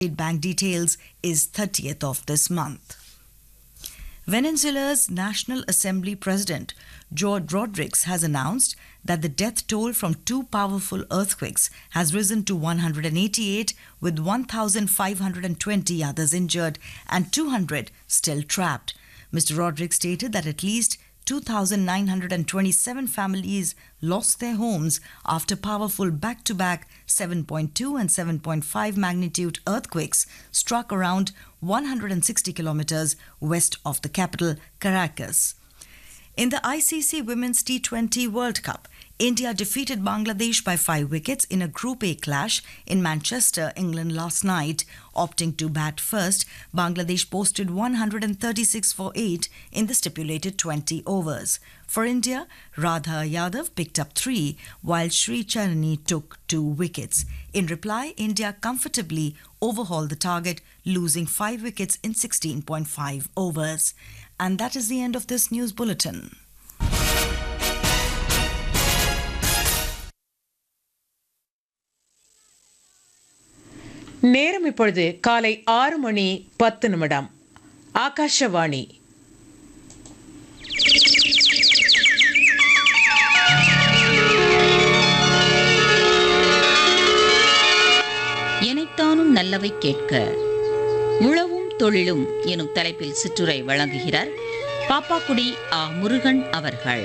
bank details is 30th of this month. Venezuela's National Assembly President George Rodriguez has announced that the death toll from two powerful earthquakes has risen to 188, with 1,520 others injured and 200 still trapped. Mr. Rodriguez stated that at least 2,927 families lost their homes after powerful back to back 7.2 and 7.5 magnitude earthquakes struck around 160 kilometers west of the capital, Caracas. In the ICC Women's T20 World Cup, India defeated Bangladesh by five wickets in a Group A clash in Manchester, England last night. Opting to bat first, Bangladesh posted 136 for 8 in the stipulated 20 overs. For India, Radha Yadav picked up three, while Sri Charani took two wickets. In reply, India comfortably overhauled the target, losing five wickets in 16.5 overs. And that is the end of this news bulletin. நேரம் இப்பொழுது காலை ஆறு மணி பத்து நிமிடம் ஆகாஷவாணி எனைத்தானும் நல்லவை கேட்க உழவும் தொழிலும் எனும் தலைப்பில் சிற்றுரை வழங்குகிறார் பாப்பாக்குடி ஆ முருகன் அவர்கள்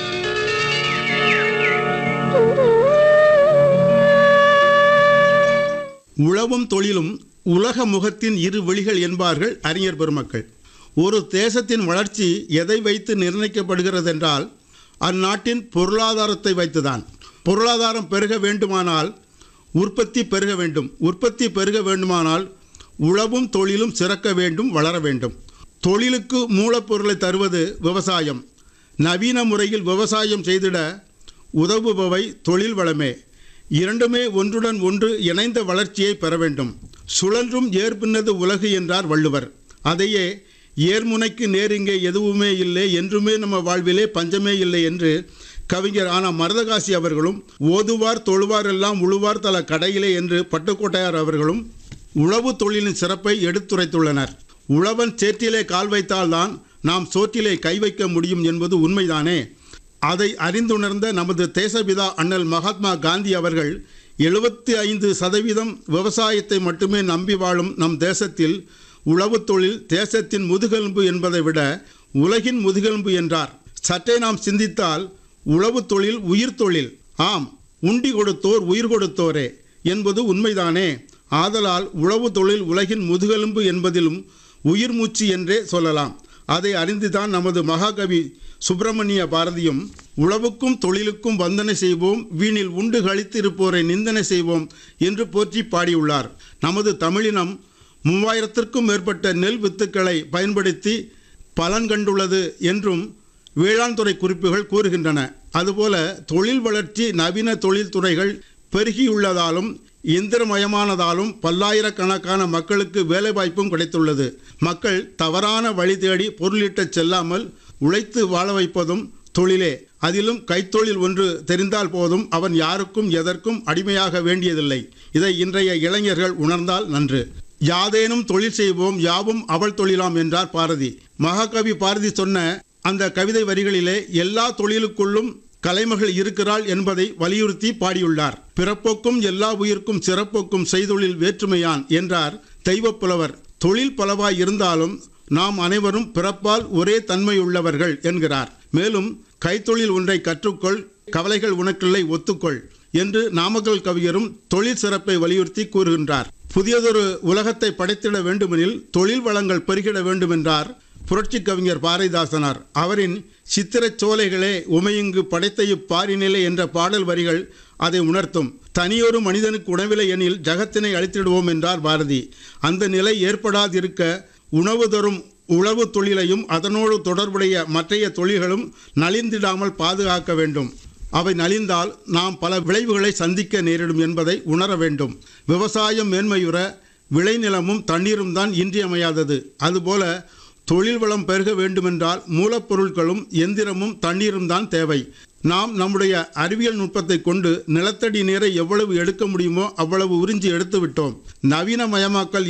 உழவும் தொழிலும் உலக முகத்தின் இரு வெளிகள் என்பார்கள் அறிஞர் பெருமக்கள் ஒரு தேசத்தின் வளர்ச்சி எதை வைத்து நிர்ணயிக்கப்படுகிறதென்றால் அந்நாட்டின் பொருளாதாரத்தை வைத்துதான் பொருளாதாரம் பெருக வேண்டுமானால் உற்பத்தி பெருக வேண்டும் உற்பத்தி பெருக வேண்டுமானால் உழவும் தொழிலும் சிறக்க வேண்டும் வளர வேண்டும் தொழிலுக்கு மூலப்பொருளை தருவது விவசாயம் நவீன முறையில் விவசாயம் செய்திட உதவுபவை தொழில் வளமே இரண்டுமே ஒன்றுடன் ஒன்று இணைந்த வளர்ச்சியை பெற வேண்டும் சுழன்றும் ஏற்பின்னது உலகு என்றார் வள்ளுவர் அதையே ஏர்முனைக்கு நேரிங்கே எதுவுமே இல்லை என்றுமே நம்ம வாழ்விலே பஞ்சமே இல்லை என்று கவிஞர் ஆனா மருதகாசி அவர்களும் ஓதுவார் தொழுவார் எல்லாம் உழுவார் தல கடையிலே என்று பட்டுக்கோட்டையார் அவர்களும் உழவு தொழிலின் சிறப்பை எடுத்துரைத்துள்ளனர் உழவன் சேற்றிலே கால் வைத்தால்தான் நாம் சோற்றிலே கை வைக்க முடியும் என்பது உண்மைதானே அதை அறிந்துணர்ந்த நமது தேசபிதா அண்ணல் மகாத்மா காந்தி அவர்கள் எழுபத்தி ஐந்து சதவீதம் விவசாயத்தை மட்டுமே நம்பி வாழும் நம் தேசத்தில் உழவுத் தொழில் தேசத்தின் முதுகெலும்பு என்பதை விட உலகின் முதுகெலும்பு என்றார் சற்றே நாம் சிந்தித்தால் உழவுத் தொழில் உயிர் தொழில் ஆம் உண்டி கொடுத்தோர் உயிர் கொடுத்தோரே என்பது உண்மைதானே ஆதலால் உழவு தொழில் உலகின் முதுகெலும்பு என்பதிலும் உயிர் மூச்சு என்றே சொல்லலாம் அதை அறிந்துதான் நமது மகாகவி சுப்பிரமணிய பாரதியும் உழவுக்கும் தொழிலுக்கும் வந்தனை செய்வோம் வீணில் உண்டு கழித்து இருப்போரை நிந்தனை செய்வோம் என்று போற்றி பாடியுள்ளார் நமது தமிழினம் மூவாயிரத்திற்கும் மேற்பட்ட நெல் வித்துக்களை பயன்படுத்தி பலன் கண்டுள்ளது என்றும் வேளாண் துறை குறிப்புகள் கூறுகின்றன அதுபோல தொழில் வளர்ச்சி நவீன தொழில்துறைகள் பெருகியுள்ளதாலும் இயந்திரமயமானதாலும் பல்லாயிரக்கணக்கான மக்களுக்கு வேலைவாய்ப்பும் கிடைத்துள்ளது மக்கள் தவறான வழி தேடி பொருளீட்டச் செல்லாமல் உழைத்து வாழ வைப்பதும் தொழிலே அதிலும் கைத்தொழில் ஒன்று தெரிந்தால் போதும் அவன் யாருக்கும் எதற்கும் அடிமையாக வேண்டியதில்லை இதை இன்றைய இளைஞர்கள் உணர்ந்தால் நன்று யாதேனும் தொழில் செய்வோம் யாவும் அவள் தொழிலாம் என்றார் பாரதி மகாகவி பாரதி சொன்ன அந்த கவிதை வரிகளிலே எல்லா தொழிலுக்குள்ளும் கலைமகள் இருக்கிறாள் என்பதை வலியுறுத்தி பாடியுள்ளார் பிறப்போக்கும் எல்லா உயிர்க்கும் சிறப்போக்கும் செய்தொழில் வேற்றுமையான் என்றார் தெய்வப்புலவர் தொழில் பலவாய் இருந்தாலும் நாம் அனைவரும் பிறப்பால் ஒரே தன்மையுள்ளவர்கள் என்கிறார் மேலும் கைத்தொழில் ஒன்றை கற்றுக்கொள் கவலைகள் உனக்கில்லை ஒத்துக்கொள் என்று நாமக்கல் கவிஞரும் தொழில் சிறப்பை வலியுறுத்தி கூறுகின்றார் புதியதொரு உலகத்தை படைத்திட வேண்டுமெனில் தொழில் வளங்கள் பெருகிட வேண்டுமென்றார் புரட்சி கவிஞர் பாரதிதாசனார் அவரின் சித்திரச் சோலைகளே உமையுங்கு படைத்த இப்பாரினிலை என்ற பாடல் வரிகள் அதை உணர்த்தும் தனியொரு மனிதனுக்கு உணவில்லை எனில் ஜகத்தினை அழித்திடுவோம் என்றார் பாரதி அந்த நிலை ஏற்படாதிருக்க உணவு தரும் உழவு தொழிலையும் அதனோடு தொடர்புடைய மற்றைய தொழில்களும் நலிந்திடாமல் பாதுகாக்க வேண்டும் அவை நலிந்தால் நாம் பல விளைவுகளை சந்திக்க நேரிடும் என்பதை உணர வேண்டும் விவசாயம் மேன்மையுற விளைநிலமும் தண்ணீரும் தான் இன்றியமையாதது அதுபோல தொழில் வளம் பெருக வேண்டுமென்றால் மூலப்பொருட்களும் எந்திரமும் தண்ணீரும் தான் தேவை நாம் நம்முடைய அறிவியல் நுட்பத்தை கொண்டு நிலத்தடி நீரை எவ்வளவு எடுக்க முடியுமோ அவ்வளவு உறிஞ்சி எடுத்து விட்டோம் நவீனமயமாக்கல்